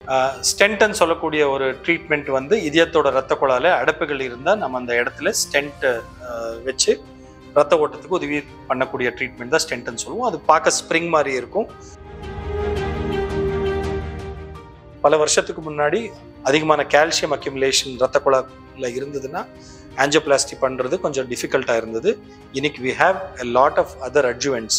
ஸ்டென்ட்னு சொல்லக்கூடிய ஒரு ட்ரீட்மெண்ட் வந்து இதயத்தோட ரத்த குழால அடைப்புகள் இருந்தால் நம்ம அந்த இடத்துல ஸ்டென்ட் வச்சு ரத்த ஓட்டத்துக்கு உதவி பண்ணக்கூடிய ட்ரீட்மெண்ட் தான் ஸ்டென்ட்னு சொல்லுவோம் அது பார்க்க ஸ்ப்ரிங் மாதிரி இருக்கும் பல வருஷத்துக்கு முன்னாடி அதிகமான கால்சியம் அக்யூமுலேஷன் ரத்த குழாயில் இருந்ததுன்னா ஆஞ்சியோபிளாஸ்டி பண்ணுறது கொஞ்சம் டிஃபிகல்ட்டாக இருந்தது இன்னைக்கு we have a lot of other adjuvants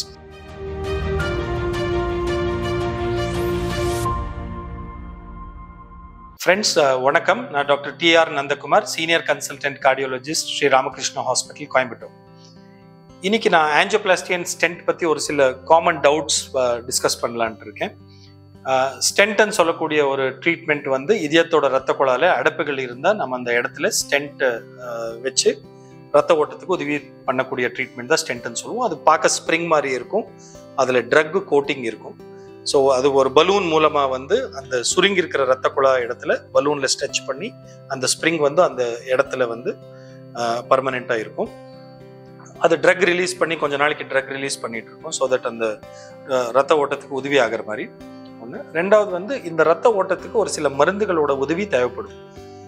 friends வணக்கம் நான் doctor D R Nandakumar senior consultant cardiologist Sri Ramakrishna hospital Coimbatore இன்னைக்கு நான் ஆஞ்சியோபிளாஸ்டி அண்ட் ஸ்டென்ட் பற்றி ஒரு சில காமன் டவுட்ஸ் டிஸ்கஸ் பண்ணலான்ட்டு இருக்கேன் ஸ்டென்ட்னு சொல்லக்கூடிய ஒரு ட்ரீட்மெண்ட் வந்து இதயத்தோட ரத்த குழால அடைப்புகள் இருந்தால் நம்ம அந்த இடத்துல ஸ்டென்ட் வச்சு ரத்த ஓட்டத்துக்கு உதவி பண்ணக்கூடிய ட்ரீட்மெண்ட் தான் ஸ்டென்ட்னு சொல்லுவோம் அது பார்க்க ஸ்ப்ரிங் மாதிரி இருக்கும் அதில் ட்ரக் கோட்டிங் இருக்கும் ஸோ அது ஒரு பலூன் மூலமாக வந்து அந்த சுருங்கி இருக்கிற ரத்த குழாய் இடத்துல பலூனில் ஸ்ட்ரெச் பண்ணி அந்த ஸ்ப்ரிங் வந்து அந்த இடத்துல வந்து பர்மனெண்ட்டாக இருக்கும் அது ட்ரக் ரிலீஸ் பண்ணி கொஞ்ச நாளைக்கு ட்ரக் ரிலீஸ் பண்ணிட்டு இருக்கோம் ஸோ தட் அந்த அஹ், ரத்த ஓட்டத்துக்கு உதவி ஆகிற மாதிரி ஒன்று ரெண்டாவது வந்து இந்த ரத்த ஓட்டத்துக்கு ஒரு சில மருந்துகளோட உதவி தேவைப்படும்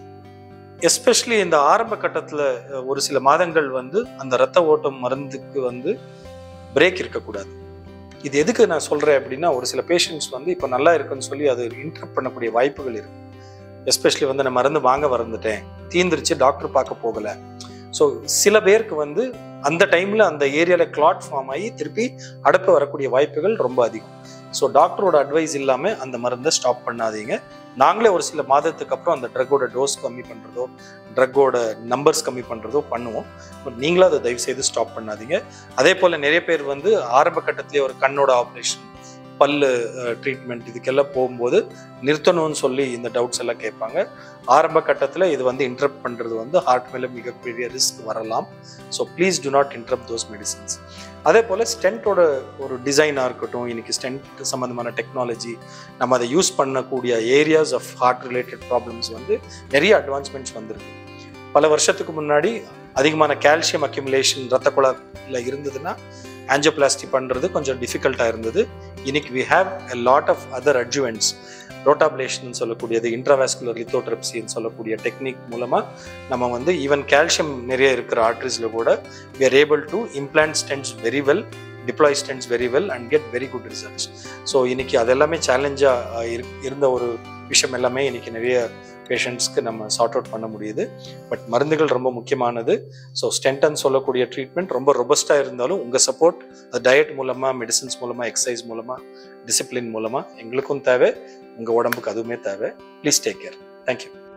எஸ்பெஷலி இந்த ஆரம்ப கட்டத்தில் ஒரு சில மாதங்கள் வந்து அந்த ரத்த ஓட்டம் மருந்துக்கு வந்து பிரேக் இருக்கக்கூடாது இது எதுக்கு நான் சொல்றேன் அப்படின்னா ஒரு சில பேஷண்ட்ஸ் வந்து இப்போ நல்லா இருக்குன்னு சொல்லி அது இன்டர்ப்ட் பண்ணக்கூடிய வாய்ப்புகள் இருக்கு எஸ்பெஷலி வந்து நான் மருந்து வாங்க மறந்துட்டேன் தீந்துருச்சு டாக்டர் பார்க்க போகல ஸோ சில பேருக்கு வந்து அந்த டைம்ல அந்த ஏரியால கிளாட் ஃபார்ம் ஆகி திருப்பி அடப்பு வரக்கூடிய வாய்ப்புகள் ரொம்ப அதிகம் ஸோ டாக்டரோட அட்வைஸ் இல்லாமல் அந்த மருந்தை ஸ்டாப் பண்ணாதீங்க நாங்களே ஒரு சில மாதத்துக்கு அப்புறம் அந்த ட்ரக்கோட டோஸ் கம்மி பண்ணுறதோ ட்ரக்கோட நம்பர்ஸ் கம்மி பண்ணுறதோ பண்ணுவோம் பட் நீங்களும் அதை தயவு செய்து ஸ்டாப் பண்ணாதீங்க அதே போல் நிறைய பேர் வந்து ஆரம்ப கட்டத்திலே ஒரு கண்ணோட ஆப்ரேஷன் பல்லு ட்ரீட்மெண்ட் இதுக்கெல்லாம் போகும்போது நிறுத்தணும்னு சொல்லி இந்த டவுட்ஸ் எல்லாம் கேட்பாங்க ஆரம்ப கட்டத்தில் இது வந்து இன்டரப்ட் பண்ணுறது வந்து ஹார்ட் மேலே மிகப்பெரிய ரிஸ்க் வரலாம் so please do not interrupt those medicines அதே போல் ஸ்டென்ட்டோட ஒரு டிசைனாக இருக்கட்டும் இன்னைக்கு ஸ்டென்ட் சம்மந்தமான டெக்னாலஜி நம்ம அதை யூஸ் பண்ணக்கூடிய areas of heart related problems வந்து நிறைய அட்வான்ஸ்மெண்ட்ஸ் வந்திருக்கு பல வருஷத்துக்கு முன்னாடி அதிகமான கால்சியம் அக்யூமுலேஷன் ரத்த குழாயில் இருந்ததுன்னா ஆஞ்சியோபிளாஸ்டி பண்ணுறது கொஞ்சம் டிஃபிகல்ட்டாக இருந்தது இன்னைக்கு we have a lot of other adjuvants rotablation சொல்லக்கூடியது இன்ட்ராவாஸ்குலர் லித்தோட்ரப்சின்னு சொல்லக்கூடிய டெக்னிக் மூலமாக நம்ம வந்து ஈவன் கால்சியம் நிறைய இருக்கிற ஆர்ட்ரிஸில் கூட we are able to implant stents very well deploy stents very well and get very good results so இன்னைக்கு அதெல்லாமே சேலஞ்சாக இருந்த ஒரு விஷயம் எல்லாமே இன்னைக்கு நிறைய பேஷண்ட்ஸ்க்கு நம்ம சார்ட் அவுட் பண்ண முடியுது பட் மருந்துகள் ரொம்ப முக்கியமானது ஸோ ஸ்டென்ட்னு சொல்லக்கூடிய ட்ரீட்மெண்ட் ரொம்ப ரொபஸ்டாக இருந்தாலும் உங்கள் சப்போர்ட் அது டயட் மூலமாக மெடிசன்ஸ் மூலமாக எக்ஸசைஸ் மூலமாக டிசிப்ளின் மூலமாக எங்களுக்கும் தேவை உங்கள் உடம்புக்கு அதுவுமே தேவை ப்ளீஸ் டேக் கேர் தேங்க்யூ